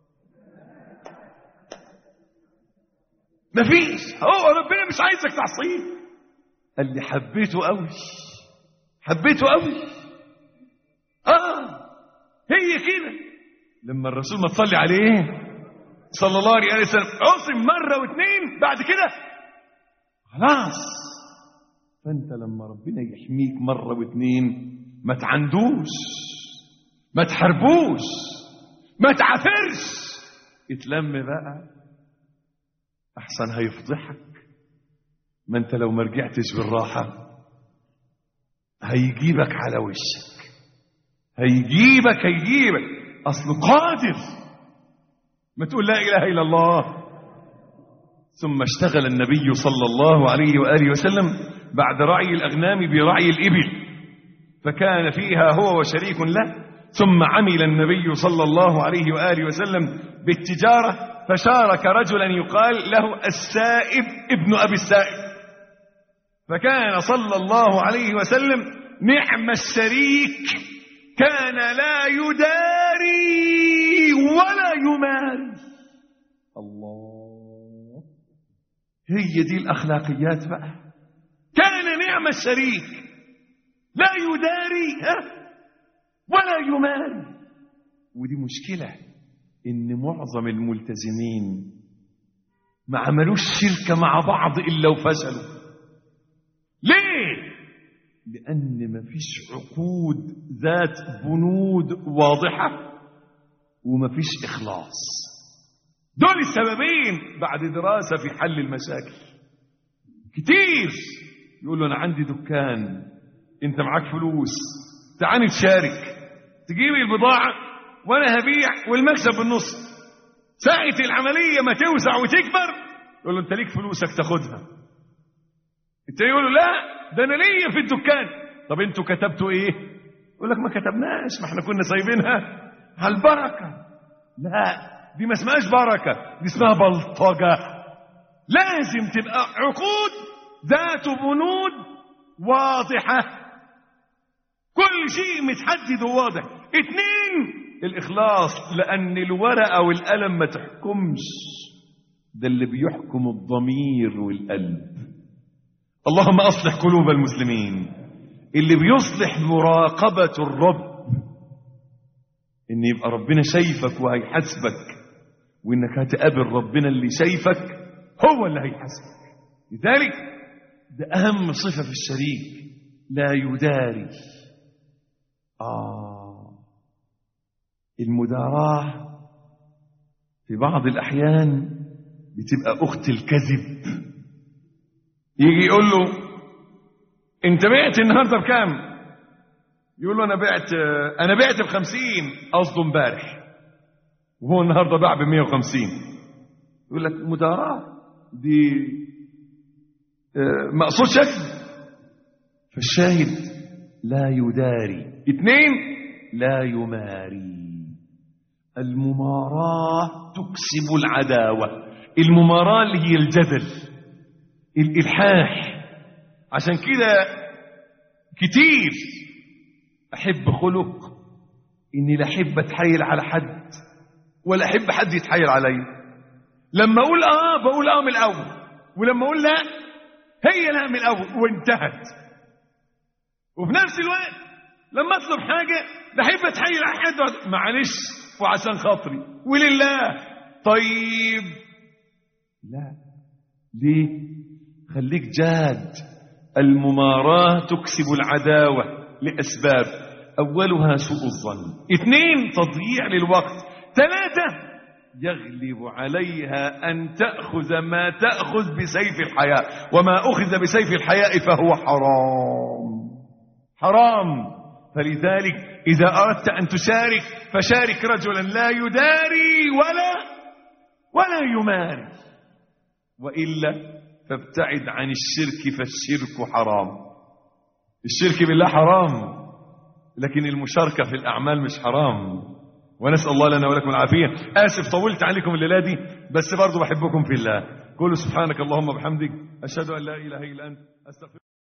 مفيش هو ربنا مش عايزك تعصيه قال لي حبيته قوي حبيته قوي اه هي كده لما الرسول ما تصلي عليه صلى الله عليه وسلم عصم مره واثنين بعد كده خلاص فانت لما ربنا يحميك مره واثنين ما تعندوش ما تحاربوش ما تعافرش اتلم بقى احسن هيفضحك ما انت لو ما رجعتش بالراحه هيجيبك على وشك هيجيبك هيجيبك اصله قادر ما تقول لا اله الا الله ثم اشتغل النبي صلى الله عليه واله وسلم بعد رعي الاغنام برعي الابل فكان فيها هو وشريك له ثم عمل النبي صلى الله عليه واله وسلم بالتجاره فشارك رجلا يقال له السائب ابن ابي السائب فكان صلى الله عليه وسلم نعم الشريك كان لا يداري ولا يماري هي دي الأخلاقيات بقى كان نعم الشريك لا يداري ها ولا يماري ودي مشكلة إن معظم الملتزمين ما عملوش شركة مع بعض إلا وفشلوا ليه؟ لأن مفيش عقود ذات بنود واضحة ومفيش إخلاص دول السببين بعد دراسة في حل المشاكل كتير يقول له أنا عندي دكان أنت معاك فلوس تعال نتشارك تجيب البضاعة وأنا هبيع والمكسب بالنص ساعة العملية ما توسع وتكبر يقول له أنت ليك فلوسك تاخدها انت يقول له لا ده انا ليا في الدكان طب انتوا كتبتوا ايه يقول لك ما كتبناش ما احنا كنا سايبينها على البركه لا دي ما اسمهاش بركه دي اسمها بلطجه لازم تبقى عقود ذات بنود واضحه كل شيء متحدد وواضح اتنين الاخلاص لان الورقه والقلم ما تحكمش ده اللي بيحكم الضمير والقلب اللهم اصلح قلوب المسلمين اللي بيصلح مراقبة الرب ان يبقى ربنا شايفك وهيحاسبك وانك هتقابل ربنا اللي شايفك هو اللي هيحاسبك لذلك ده اهم صفة في الشريك لا يداري آه المداراة في بعض الأحيان بتبقى أخت الكذب يجي يقول له انت بعت النهارده بكام يقول له انا بعت انا بعت ب 50 قصده امبارح وهو النهارده باع ب 150 يقول لك مداراة دي مقصود شكل فالشاهد لا يداري اثنين لا يماري المماراة تكسب العداوة المماراة اللي هي الجدل الإلحاح عشان كده كتير أحب خلق إني لا أحب أتحايل على حد ولا أحب حد يتحايل علي لما أقول آه بقول آه من الأول ولما أقول لا هي لا من الأول وانتهت وفي نفس الوقت لما أطلب حاجة لا أحب أتحايل على حد معلش وعشان خاطري ولله طيب لا ليه خليك جاد المماراة تكسب العداوة لأسباب أولها سوء الظن اثنين تضييع للوقت ثلاثة يغلب عليها أن تأخذ ما تأخذ بسيف الحياء وما أخذ بسيف الحياء فهو حرام حرام فلذلك إذا أردت أن تشارك فشارك رجلا لا يداري ولا ولا يماري وإلا فابتعد عن الشرك فالشرك حرام الشرك بالله حرام لكن المشاركة في الأعمال مش حرام ونسأل الله لنا ولكم العافية آسف طولت عليكم الليلة دي بس برضو بحبكم في الله قولوا سبحانك اللهم وبحمدك أشهد أن لا إله إلا أنت أستغفر